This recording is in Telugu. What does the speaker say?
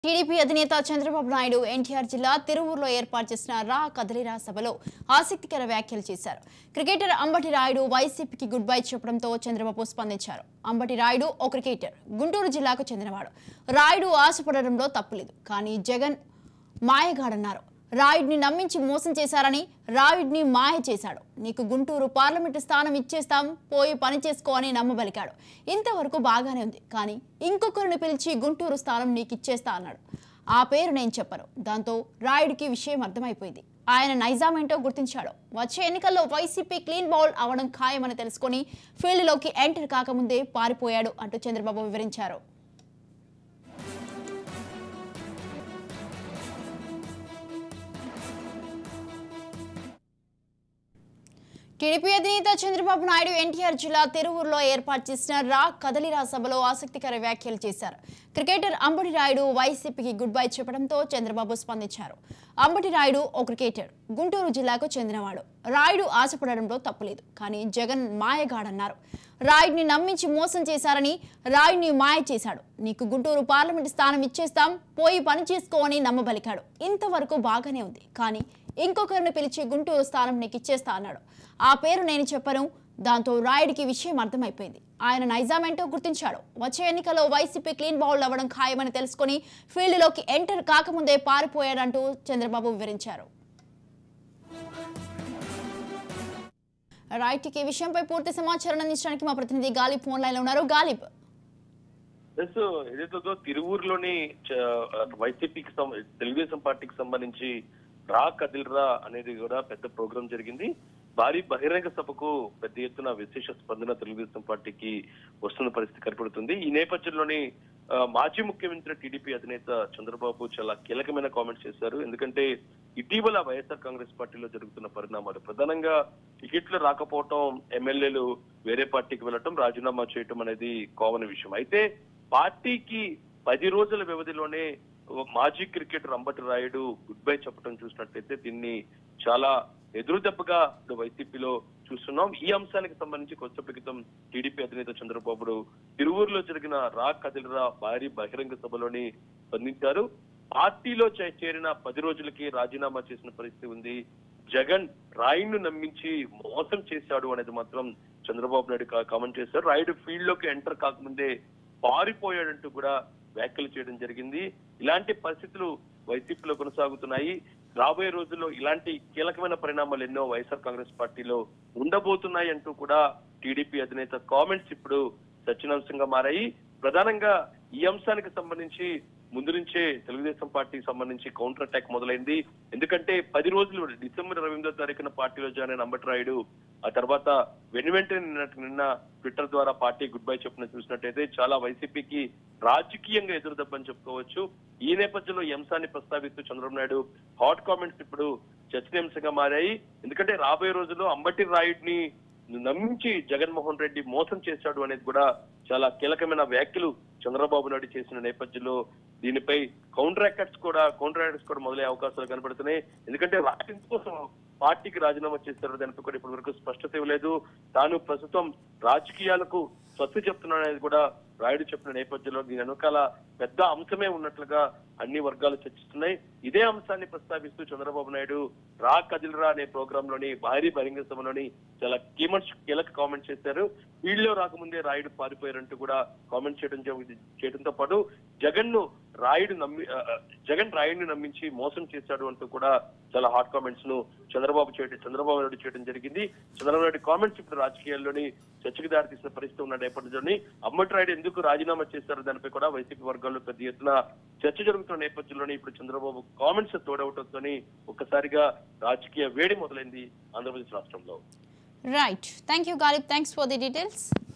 టీడీపీ అధినేత చంద్రబాబు నాయుడు ఎన్టీఆర్ జిల్లా తిరువూరులో ఏర్పాటు చేసిన రా కదలిరా సభలో ఆసక్తికర వ్యాఖ్యలు చేశారు క్రికెటర్ అంబటి రాయుడు వైసీపీకి గుడ్ బై చెప్పడంతో చంద్రబాబు స్పందించారు అంబటి రాయుడు ఓ క్రికెటర్ గుంటూరు జిల్లాకు చెందినవాడు రాయుడు ఆశపడడంలో తప్పులేదు కానీ జగన్ మాయగాడన్నారు రాయుడిని నమ్మించి మోసం చేశారని రాయుడిని మాయ చేశాడు నీకు గుంటూరు పార్లమెంటు స్థానం ఇచ్చేస్తాం పోయి పని చేసుకో అని నమ్మబలికాడు ఇంతవరకు బాగానే ఉంది కానీ ఇంకొకరిని పిలిచి గుంటూరు స్థానం నీకు ఇచ్చేస్తా అన్నాడు ఆ పేరు నేను చెప్పను దాంతో రాయుడికి విషయం అర్థమైపోయింది ఆయన నైజాం ఏంటో గుర్తించాడు వచ్చే ఎన్నికల్లో వైసీపీ క్లీన్ బౌల్ అవడం ఖాయమని తెలుసుకొని ఫీల్డ్లోకి ఎంటర్ కాకముందే పారిపోయాడు అంటూ చంద్రబాబు వివరించారు టీడీపీ అధినేత చంద్రబాబు నాయుడు ఎన్టీఆర్ జిల్లా తిరువూరులో ఏర్పాటు చేసిన రా కదలిరా సభలో ఆసక్తికర వ్యాఖ్యలు చేశారు క్రికెటర్ అంబటి రాయుడు వైసీపీకి గుడ్ బై చెప్పడంతో చంద్రబాబు స్పందించారు అంబటి రాయుడు ఓ క్రికెటర్ గుంటూరు జిల్లాకు చెందినవాడు రాయుడు ఆశపడడంలో తప్పులేదు కానీ జగన్ మాయగాడన్నారు రాయుడిని నమ్మించి మోసం చేశారని రాయుడిని మాయ చేశాడు నీకు గుంటూరు పార్లమెంటు స్థానం ఇచ్చేస్తాం పోయి పని చేసుకో అని నమ్మబలికాడు ఇంతవరకు బాగానే ఉంది కానీ ఇంకొకరిని పిలిచి గుంటూరు స్థానం నీకు ఇచ్చేస్తా అన్నాడు ఆ పేరు నేను చెప్పను దాంతో రాయుడికి విషయం అర్థమైపోయింది ఆయన నైజాం ఏంటో గుర్తించాడు వచ్చే ఎన్నికల్లో వైసీపీ క్లీన్ బౌల్ అవ్వడం ఖాయమని తెలుసుకుని ఫీల్డ్లోకి ఎంటర్ కాకముందే పారిపోయాడంటూ చంద్రబాబు వివరించారు రైట్ ఇక ఈ విషయంపై పూర్తి సమాచారం అందించడానికి మా ప్రతినిధి గాలిబ్ ఫోన్ లైన్ లో ఉన్నారు గాలిబ్ ఎస్ ఏదైతుందో తిరువూరులోని చ- వైసీపీకి సం- తెలుగుదేశం పార్టీకి సంబంధించి రా కదిల్రా అనేది కూడా పెద్ద ప్రోగ్రాం జరిగింది భారీ బహిరంగ సభకు పెద్ద ఎత్తున విశేష స్పందన తెలుగుదేశం పార్టీకి వస్తున్న పరిస్థితి కనపడుతుంది ఈ నేపథ్యంలోని ఆ, మాజీ ముఖ్యమంత్రి టీడీపీ అధినేత చంద్రబాబు చాలా కీలకమైన కామెంట్స్ చేశారు ఎందుకంటే ఇటీవల వైఎస్ఆర్ కాంగ్రెస్ పార్టీలో జరుగుతున్న పరిణామాలు ప్రధానంగా టికెట్లు రాకపోవటం ఎమ్మెల్యేలు వేరే పార్టీకి వెళ్ళటం రాజీనామా చేయటం అనేది కామన్ విషయం అయితే పార్టీకి పది రోజుల వ్యవధిలోనే ఓ మాజీ cricketer Ambati Rayudu goodbye చెప్పడం చూసినట్లయితే దీన్ని చాలా ఎదురు దెబ్బగా ఇప్పుడు వైసీపీలో చూస్తున్నాం ఈ అంశానికి సంబంధించి కొద్దిసేపటి క్రితం టీడీపీ అధినేత చంద్రబాబు తిరువూరులో జరిగిన రా కదిలిరా భారీ బహిరంగ సభలోని స్పందించారు పార్టీలో చే- చేరిన పది రోజులకి రాజీనామా చేసిన పరిస్థితి ఉంది జగన్ రాయుడును నమ్మించి మోసం చేశాడు అనేది మాత్రం చంద్రబాబు నాయుడు కా- కామెంట్ చేశారు రాయుడు ఫీల్డ్ లోకి ఎంటర్ కాకముందే పారిపోయాడంటూ కూడా వ్యాఖ్యలు చేయడం జరిగింది ఇలాంటి పరిస్థితులు వైసీపీలో కొనసాగుతున్నాయి రాబోయే రోజుల్లో ఇలాంటి కీలకమైన పరిణామాలు ఎన్నో వైఎస్ఆర్ కాంగ్రెస్ పార్టీలో ఉండబోతున్నాయి అంటూ కూడా టీడీపీ అధినేత కామెంట్స్ ఇప్పుడు చర్చనాంశంగా మారాయి ప్రధానంగా ఈ అంశానికి సంబంధించి ముందు నుంచే తెలుగుదేశం పార్టీకి సంబంధించి కౌంటర్ అటాక్ మొదలైంది ఎందుకంటే పది రోజులు డిసెంబర్ ఇరవై ఎనిమిదో తారీఖున పార్టీలో జాయిన్ అయిన అంబటి రాయుడు ఆ తర్వాత వెను వెంటనే నిన్న నిన్న ట్విట్టర్ ద్వారా పార్టీ గుడ్ బై చెప్పిన చూసినట్టయితే చాలా వైసీపీకి రాజకీయంగా ఎదురు దెబ్బని చెప్పుకోవచ్చు ఈ నేపథ్యంలో ఈ అంశాన్ని ప్రస్తావిస్తూ చంద్రబాబు నాయుడు హాట్ కామెంట్స్ ఇప్పుడు చర్చనీయాంశంగా మారాయి ఎందుకంటే రాబోయే రోజుల్లో అంబటి రాయుడిని నమ్మించి జగన్మోహన్ రెడ్డి మోసం చేశాడు అనేది కూడా చాలా కీలకమైన వ్యాఖ్యలు చంద్రబాబు నాయుడు చేసిన నేపథ్యంలో దీనిపై కౌంటర్ అటాక్స్ కూడా కౌంటర్ అటాక్స్ కూడా మొదలయ్యే అవకాశాలు కనబడుతున్నాయి ఎందుకంటే రాష్ట్రం కోసం పార్టీకి రాజీనామా చేశారు దానిపై కూడా ఇప్పటి వరకు స్పష్టత ఇవ్వలేదు తాను ప్రస్తుతం రాజకీయాలకు స్వస్తి చెప్తున్నాను అనేది కూడా రాయుడు చెప్పిన నేపథ్యంలో దీని వెనకాల పెద్ద అంశమే ఉన్నట్లుగా అన్ని వర్గాలు చర్చిస్తున్నాయి ఇదే అంశాన్ని ప్రస్తావిస్తూ చంద్రబాబు నాయుడు రా కదిలరా అనే ప్రోగ్రామ్ లోని భారీ బహిరంగ సభలోని చాలా కీమర్స్ కీలక కామెంట్ చేశారు వీళ్ళలో రాకముందే రాయుడు పారిపోయారంటూ కూడా కామెంట్ చేయడం జరి- చేయడంతో పాటు జగన్ ను రాయుడు నమ్మి ఆ, ఆ, జగన్ రాయుడిని నమ్మించి మోసం చేశాడు అంటూ కూడా చాలా హాట్ కామెంట్స్ ను చంద్రబాబు చేయడం చంద్రబాబు నాయుడు చేయడం జరిగింది చంద్రబాబు నాయుడు కామెంట్స్ ఇప్పుడు రాజకీయాల్లోని చర్చకు దారితీసిన పరిస్థితి ఉన్న నేపథ్యంలోని అమ్మటి రాయుడు ఎందుకు రాజీనామా చేశారు దానిపై కూడా వైసీపీ వర్గాల్లో పెద్ద ఎత్తున చర్చ జరుగుతున్న నేపథ్యంలోనే ఇప్పుడు చంద్రబాబు కామెంట్స్ తోడవటంతో ఒక్కసారిగా రాజకీయ వేడి మొదలైంది ఆంధ్రప్రదేశ్ రాష్ట్రంలో right thank you Ghalib thanks for the details